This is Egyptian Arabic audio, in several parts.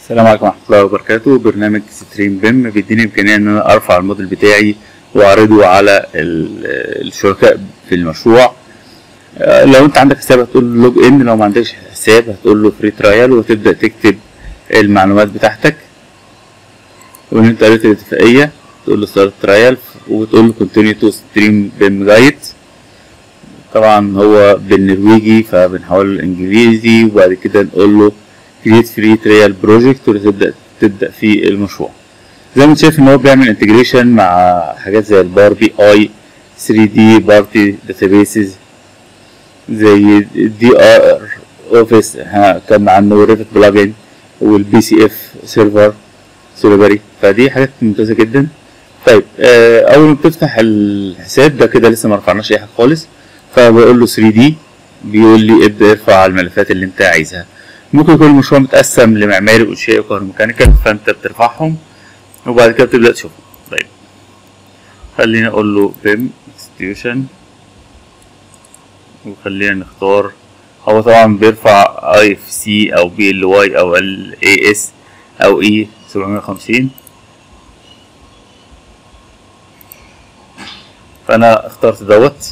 السلام عليكم ورحمة الله وبركاته برنامج ستريم بيم بيديني إمكانية إن أنا أرفع الموديل بتاعي وأعرضه على ال- الشركاء في المشروع آه، لو أنت عندك حساب هتقول له لوج إن لو ما عندكش حساب هتقول له فري ترايل وتبدأ تكتب المعلومات بتاعتك وإن أنت قريت الاتفاقية تقول له ستارت ترايل وتقول له كونتينيو تو ستريم بيم جايد طبعا هو بالنرويجي فبنحوله للإنجليزي وبعد كده نقول له كريت فري تريال بروجكت وتبدا تبدا في المشروع زي ما انت شايف ان هو بيعمل انتجريشن مع حاجات زي البار بي اي 3 دي بارتي داتابيسز زي دي ار اوفيس كان عنه ريفت بلجن والبي سي اف سيرفر سوليبري فدي حاجات ممتازه جدا طيب آه، اول ما بتفتح الحساب ده كده لسه ما رفعناش اي حاجه خالص فبقول له 3 دي بيقول لي ابدا ارفع الملفات اللي انت عايزها ممكن يكون المشروع متقسم لمعماري وانشائي وكهروميكانيكال فانت بترفعهم وبعد كده بتبدا تشوفهم طيب خلينا اقول له بيم اكستيوشن وخلينا نختار هو طبعا بيرفع اي اف سي او بي ال واي او ال اي اس او اي 750 فانا اخترت دوت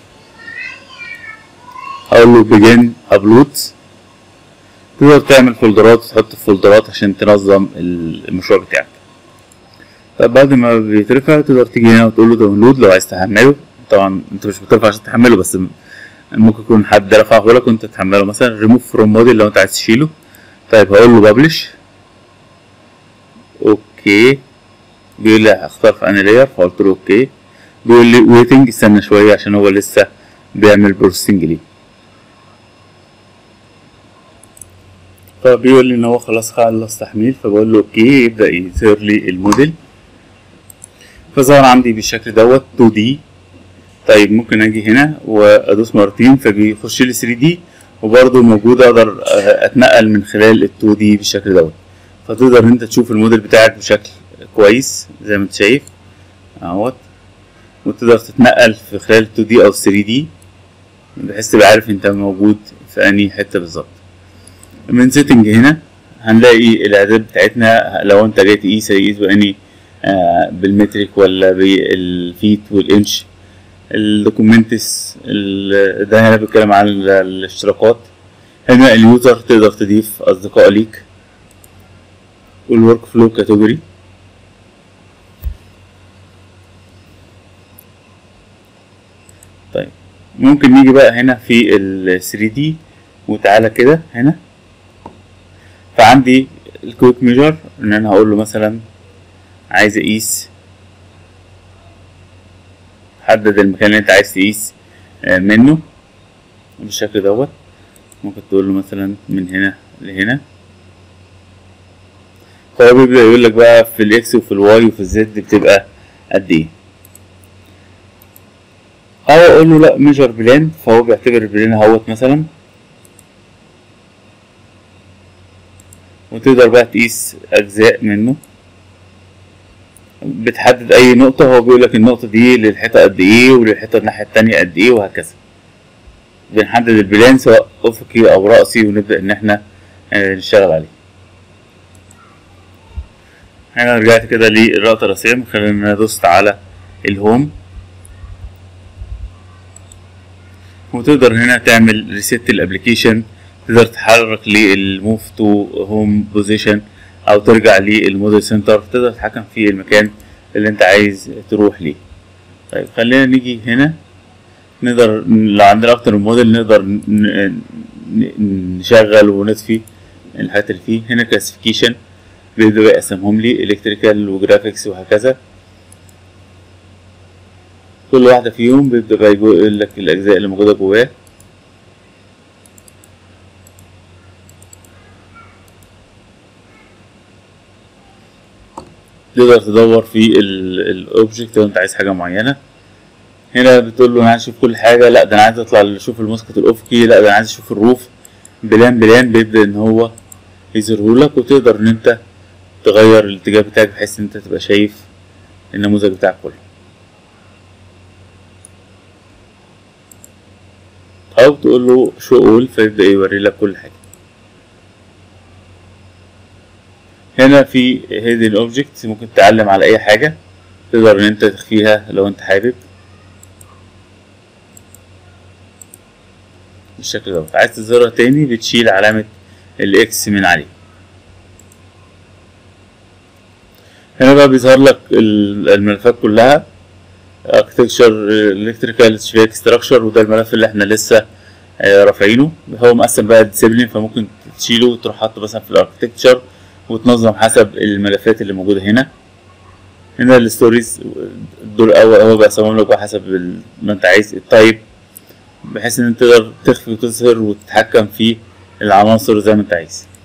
اقول له بيجن ابلود تقدر تعمل فولدرات وتحط فولدرات عشان تنظم المشروع بتاعك طب بعد ما بيترفع تقدر تيجي هنا وتقول له داونلود لو عايز تحمله طبعا انت مش بترفع عشان تحمله بس م- ممكن يكون حد رفعه لك وانت تحمله مثلا ريموف فروم موديل لو انت عايز تشيله طيب هقول له ببلش اوكي بيقول لي هختار في انهي لاير فقلت له اوكي بيقول لي ويتنج استنى شويه عشان هو لسه بيعمل بروسيسنج ليه فبيقول لي ان هو خلاص خلص تحميل فبقول له اوكي يبدا يظهر لي الموديل فظهر عندي بالشكل دوت 2 دي طيب ممكن اجي هنا وادوس مرتين فبيخش لي 3 دي وبرضه موجود اقدر آه، اتنقل من خلال ال 2 دي بالشكل دوت فتقدر ان انت تشوف الموديل بتاعك بشكل كويس زي ما انت شايف اهوت وتقدر تتنقل في خلال 2 دي او 3 دي بحيث تبقى عارف انت موجود في انهي حته بالظبط من سيتنج هنا هنلاقي الاعداد بتاعتنا لو انت جاي تقيس هيقيس بأني آه بالمترك ولا بالفيت والانش الدوكيومنتس ال- ده هنا بيتكلم عن ال- الاشتراكات هنا اليوزر تقدر تضيف اصدقاء ليك والورك فلو كاتيجوري طيب ممكن نيجي بقى هنا في ال 3 دي وتعالى كده هنا فعندي الكويك ميجر ان انا هقول له مثلا عايز اقيس حدد المكان اللي انت عايز تقيس آه، منه بالشكل دوت ممكن تقول له مثلا من هنا لهنا فهو بيبدأ يقول لك بقى في الاكس وفي الواي وفي الزد بتبقى قد ايه او اقول له لا ميجر بلان فهو بيعتبر البلان اهوت مثلا وتقدر بقى تقيس اجزاء منه بتحدد اي نقطة هو بيقول لك النقطة دي للحيطة قد ايه وللحيطة الناحية التانية قد ايه وهكذا بنحدد البلان سواء افقي او رأسي ونبدأ ان احنا آه، نشتغل عليه انا رجعت كده للرابطة الرئيسية من خلال ان انا دوست على الهوم وتقدر هنا تعمل ريست الابليكيشن تقدر تحرك للموف تو هوم بوزيشن او ترجع للموديل سنتر تقدر تتحكم في المكان اللي انت عايز تروح ليه طيب خلينا نيجي هنا نقدر لو عندنا اكتر من موديل نقدر ن- ن- نشغل ونطفي الحاجات اللي فيه هنا كلاسيفيكيشن بيبدأ بقى يقسمهم لي الكتريكال وجرافيكس وهكذا كل واحدة فيهم بيبدأ بقى يقول لك الأجزاء اللي موجودة جواه تقدر تدور في الاوبجكت لو انت عايز حاجة معينة هنا بتقول له انا عايز اشوف كل حاجة لا ده انا عايز اطلع اشوف المسقط الافقي لا ده انا عايز اشوف الروف بلان بلان بيبدأ ان هو يظهرهولك وتقدر ان انت تغير الاتجاه بتاعك بحيث ان انت تبقى شايف النموذج بتاعك كله او تقول له شو اول فيبدأ يوري لك كل حاجة هنا في hidden object ممكن تعلم على اي حاجة تقدر ان انت تخفيها لو انت حابب بالشكل دوت عايز تظهرها تاني بتشيل علامة الاكس من عليه هنا بقى بيظهر لك ال- الملفات كلها architecture electrical specific structure وده الملف اللي احنا لسه آه، رافعينه هو مقسم بقى ديسيبلين فممكن تشيله وتروح حاطه مثلا في الاركتكتشر وتنظم حسب الملفات اللي موجوده هنا هنا الستوريز دول اول هو بيقسمهم لك بقى حسب ال- ما انت عايز التايب بحيث ان انت تقدر تخفي وتظهر وتتحكم في العناصر زي ما انت عايز